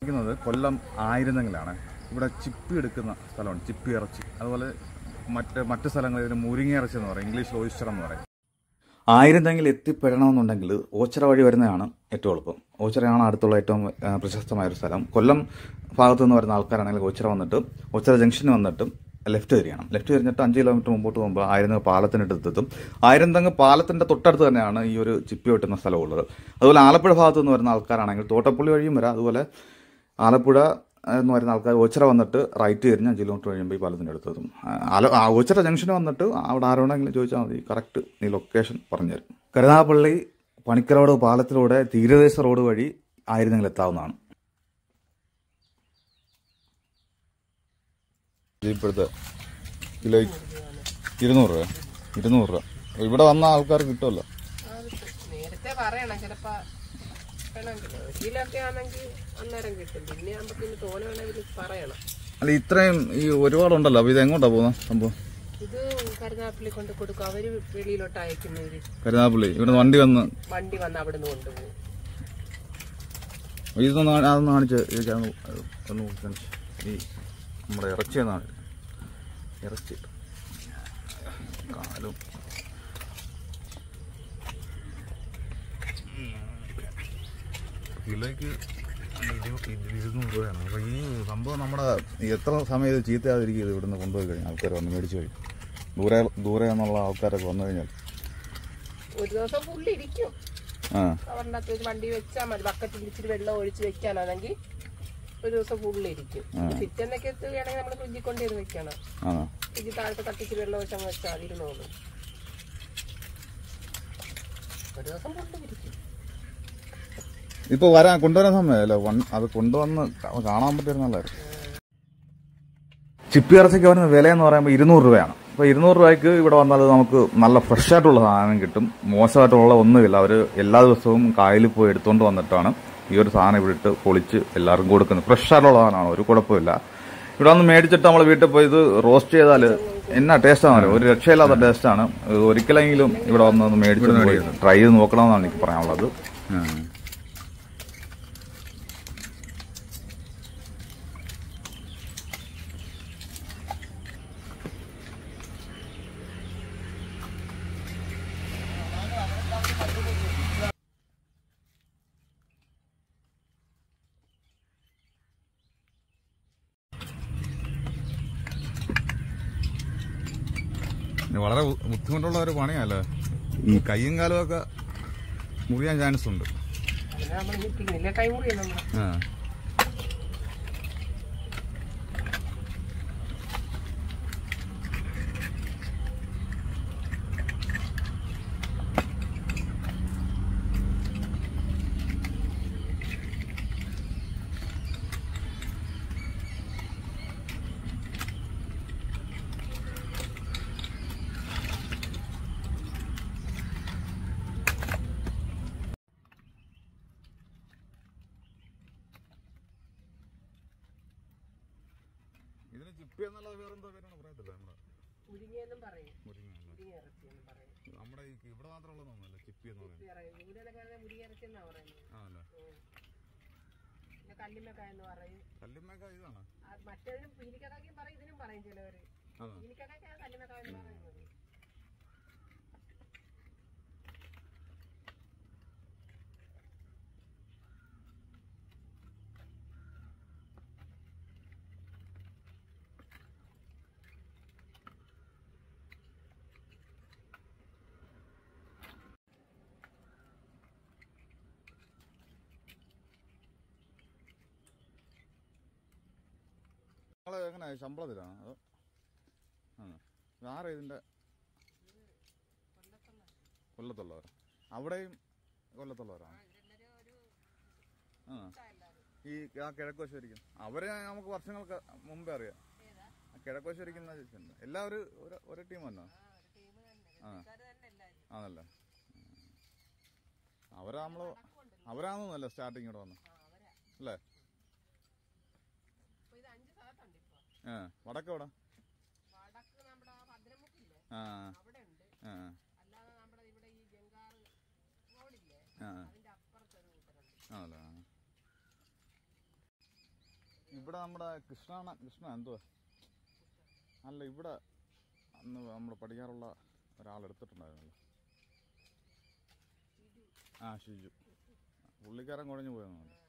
ഇരിക്കുന്നത് കൊല്ലം ആയിരന്നെങ്കിലാണ് ഇവിടെ ചിപ്പി എടുക്കുന്ന സ്ഥലമാണ് ചിപ്പി ഇറച്ചി അതുപോലെ മറ്റ് മറ്റ് സ്ഥലങ്ങളിൽ ഇതിന് മുരിങ്ങ ഇറച്ചി എന്ന് പറയും ഇംഗ്ലീഷിൽ ഓയിസ്റ്റർ എന്ന് പറയും ആയിരത്തെങ്കിൽ എത്തിപ്പെടണമെന്നുണ്ടെങ്കിൽ ഓച്ചിറ വഴി വരുന്നതാണ് ഏറ്റവും എളുപ്പം ഓച്ചിറയാണ് അടുത്തുള്ള ഏറ്റവും ആ, പ്രശസ്തമായ ഒരു സ്ഥലം കൊല്ലം ഭാഗത്തു നിന്ന് വരുന്ന ആൾക്കാരാണെങ്കിൽ ഓച്ചിറ വന്നിട്ട് ഓച്ചിറ ജംഗ്ഷന് വന്നിട്ട് ലെഫ്റ്റ് തിരിയണം ലെഫ്റ്റ് തിരിഞ്ഞിട്ട് അഞ്ച് കിലോമീറ്റർ മുമ്പോട്ട് പോകുമ്പോൾ ആയിരത്തങ്ങ് പാലത്തിനടുത്തെത്തും ആയിരത്തങ്ങ് പാലത്തിൻ്റെ തൊട്ടടുത്ത് തന്നെയാണ് ഈ ഒരു ചിപ്പി വെട്ടുന്ന സ്ഥലമുള്ളത് അതുപോലെ ആലപ്പുഴ ഭാഗത്തു നിന്ന് വരുന്ന ആൾക്കാരാണെങ്കിൽ തോട്ടപ്പള്ളി വഴിയും വരാം അതുപോലെ ആലപ്പുഴ എന്ന് പറയുന്ന ആൾക്കാർ ഓച്ചിറ വന്നിട്ട് റൈറ്റ് തിരിഞ്ഞ് അഞ്ച് കിലോമീറ്റർ കഴിയുമ്പോൾ ഈ പാലത്തിൻ്റെ അടുത്തെത്തും ആ, ആല ആ ഓച്ചിറ ജംഗ്ഷന് വന്നിട്ട് അവിടെ ആരോടെങ്കിലും ചോദിച്ചാൽ മതി കറക്റ്റ് നീ ലൊക്കേഷൻ പറഞ്ഞുതരും കരുനാഗപ്പള്ളി പണിക്കരോട് പാലത്തിലൂടെ തീരദേശ റോഡ് വഴി ആയിരുന്നെങ്കിൽ എത്താവുന്നതാണ് ഇപ്പോഴത്തെ കിലോ ഇരുന്നൂറ് രൂപ ഇരുന്നൂറ് രൂപ ഇവിടെ വന്ന ആൾക്കാർ കിട്ടുമല്ലോ നേരത്തെ പറയണം ചിലപ്പോ വേണമെങ്കിൽ ഒരു കിലോ ഒക്കെ ആണെങ്കിൽ അന്നേരം കിട്ടും പിന്നെ നമുക്ക് ഇനി തോനെ വേണമെങ്കിൽ പറയണം അല്ല ഇത്രയും ഈ ഒരുപാടുണ്ടല്ലോ അപ്പോൾ ഇത് എങ്ങോട്ടാണ് പോകുന്നത് സംഭവം ഇത് കരുനാപ്പിളി കൊണ്ട് കൊടുക്കും അവര് വെളിയിലോട്ട് അയക്കുന്നവര് കരുനാഗപ്പള്ളി ഇവിടെ വണ്ടി വന്ന് വണ്ടി വന്ന് അവിടുന്ന് കൊണ്ടുപോകും ഇതൊന്ന് കാ- അതൊന്ന് കാണിച്ച് എനിക്ക് അതൊന്ന് ഒന്ന് കാണിച്ച്. ഈ നമ്മുടെ ഇറച്ചി എന്നാണ് ഇറച്ചി കാലും കിലോയ്ക്ക് ഇരുന്നൂറ് രൂപയാണ് അപ്പോൾ ഈ സംഭവം നമ്മുടെ എത്ര സമയം ഇത് ചീത്തയാതിരിക്കും ഇത് ഇവിടുന്ന് കൊണ്ടുപോയി കഴിഞ്ഞാൽ ആൾക്കാർ വന്ന് മേടിച്ച് കഴിയും ദൂരെ ദൂരെ എന്നുള്ള ആൾക്കാരൊക്കെ വന്നു കഴിഞ്ഞാൽ ഒരു ദിവസം ഫുള്ള് ഇരിക്കും ആ കവറിൻ്റെ അകത്ത് ഒരു വണ്ടി വെച്ചാൽ മതി ബക്കറ്റിൽ ഇച്ചിരി വെള്ളം ഒഴിച്ച് വെക്കാനാണെങ്കിൽ ഒരു ദിവസം ഫുള്ള് ഇരിക്കും പിറ്റേന്നൊക്കെ എത്തുകയാണെങ്കിൽ നമ്മൾ ഫ്രിഡ്ജിൽ കൊണ്ടുവന്ന് വെക്കണം ആ ഫ്രിഡ്ജിൽ താഴത്തെ തട്ടിച്ച് വെള്ളം ഒഴിച്ചങ്ങ് വെച്ചാൽ അതിരുന്നോളൂ ഒരു ദിവസം ഫുള്ള് ഇരിക്കും ഇപ്പോൾ വരാൻ കൊണ്ടുവരാൻ സമയമല്ലോ വൺ അത് കൊണ്ടുവന്ന് കാ- കാണാൻ പറ്റുന്നല്ലായിരുന്നു ചിപ്പി ഇറച്ചിക്ക് വരുന്ന വില എന്ന് പറയുമ്പോൾ ഇരുന്നൂറ് രൂപയാണ് അപ്പോൾ ഇരുന്നൂറ് രൂപയ്ക്ക് ഇവിടെ വന്നാൽ നമുക്ക് നല്ല ഫ്രഷ് ആയിട്ടുള്ള സാധനം കിട്ടും മോശമായിട്ടുള്ള ഒന്നുമില്ല അവർ എല്ലാ ദിവസവും കായലിൽ പോയി എടുത്തുകൊണ്ട് വന്നിട്ടാണ് ഈ ഒരു സാധനം ഇവിടെ ഇട്ട് പൊളിച്ച് എല്ലാവർക്കും കൊടുക്കുന്നത് ഫ്രഷ് ആയിട്ടുള്ള സാധനമാണ് ഒരു കുഴപ്പമില്ല ഇവിടെ വന്ന് മേടിച്ചിട്ട് നമ്മൾ വീട്ടിൽ പോയി ഇത് റോസ്റ്റ് ചെയ്താൽ എന്നാ ടേസ്റ്റാണ് ഒരു രക്ഷയില്ലാത്ത ടേസ്റ്റാണ് ഒരിക്കലെങ്കിലും ഇവിടെ വന്ന് ഒന്ന് മേടിച്ചിട്ട് പോയി ട്രൈ ചെയ്ത് നോക്കണമെന്നാണ് എനിക്ക് പറയാനുള്ളത് ഇത് വളരെ ബു- ബുദ്ധിമുട്ടുള്ള ഒരു പണിയല്ലേ ഈ കയ്യും കാലും ഒക്കെ മുറിയാൻ ചാൻസ് ഉണ്ട് അങ്ങനെ നമ്മൾ നിൽക്കുന്നില്ല കൈ മുറിയും നമ്മൾ ആ. ഇതിന് ചിപ്പി എന്നുള്ളത് വേറെന്തോ പേരാണ് പറയത്തില്ല നമ്മുടെ മുരിങ്ങയെന്നും പറയും മുരിങ്ങ അല്ലേ? മുരിങ്ങ ഇറച്ചി എന്ന് പറയും നമ്മുടെ ഈ ഇവിടെ മാത്രമുള്ളതൊന്നുമല്ല ചിപ്പി എന്ന് പറയുന്നത് പറയും ഇവിടെയൊക്കെ ആണെങ്കിൽ മുരിങ്ങ ഇറച്ചി എന്നാ പറയുന്നത് ആണല്ലേ പിന്നെ കല്ലിമ്മക്കായ എന്ന് പറയും കല്ലുമ്മേക്ക ഇതാണ് ആ മറ്റേതിനും പീലിക്കക്കായും പറയും ഇതിനും പറയും ചിലവര് ആണോ പീലിക്കക്കായ കല്ലിമ്മക്കായ എന്ന് പറയുന്നത് നിങ്ങള് എങ്ങനെ ശമ്പളത്തിലാണ് അതോ ആണോ ആരാ ഇതിന്റെ കൊല്ലത്തുള്ളവർ അവിടെയും കൊല്ലത്തുള്ളവരാണ് ആ ഈ ആ കിഴക്കോശ്വരിക്കും അവരെ നമുക്ക് വർഷങ്ങൾക്ക് മുമ്പേ അറിയാം ആ കിഴക്കോശ്വരിക്കുന്ന ചേച്ചിയുണ്ട് എല്ലാവരും ഒരു ഒരു ടീം തന്നെ ആ ആണല്ലേ അവരാ നമ്മള് അവരാണെന്നല്ലേ സ്റ്റാർട്ടിങ് ഇവിടെ വന്ന് അല്ലേ അപ്പൊ ഇത് അഞ്ച് സ്ഥലത്തുണ്ട് ഇപ്പൊ ആ വടക്ക് എവിടെ വടക്ക് നമ്മുടെ ആ ഭദ്രമുക്കില്ലേ ആ അവിടെ ഉണ്ട് ആ അല്ലാതെ നമ്മുടെ ഇവിടെ ഈ ജങ്കാറ് റോഡില്ലേ ആ അതിന്റെ അപ്പുറത്തൊരു കൂട്ടരുണ്ട് ആണല്ലേ ആ. ഇവിടെ നമ്മുടെ കൃഷ്ണ കൃഷ്ണ എന്തുവാ അല്ല ഇവിടെ അന്ന് നമ്മൾ പഠിക്കാറുള്ള ഒരാൾ എടുത്തിട്ടുണ്ടായിരുന്നല്ലോ ആ ഷിജു പുള്ളിക്കാരൻ കുഴഞ്ഞു പോയെന്നുണ്ട്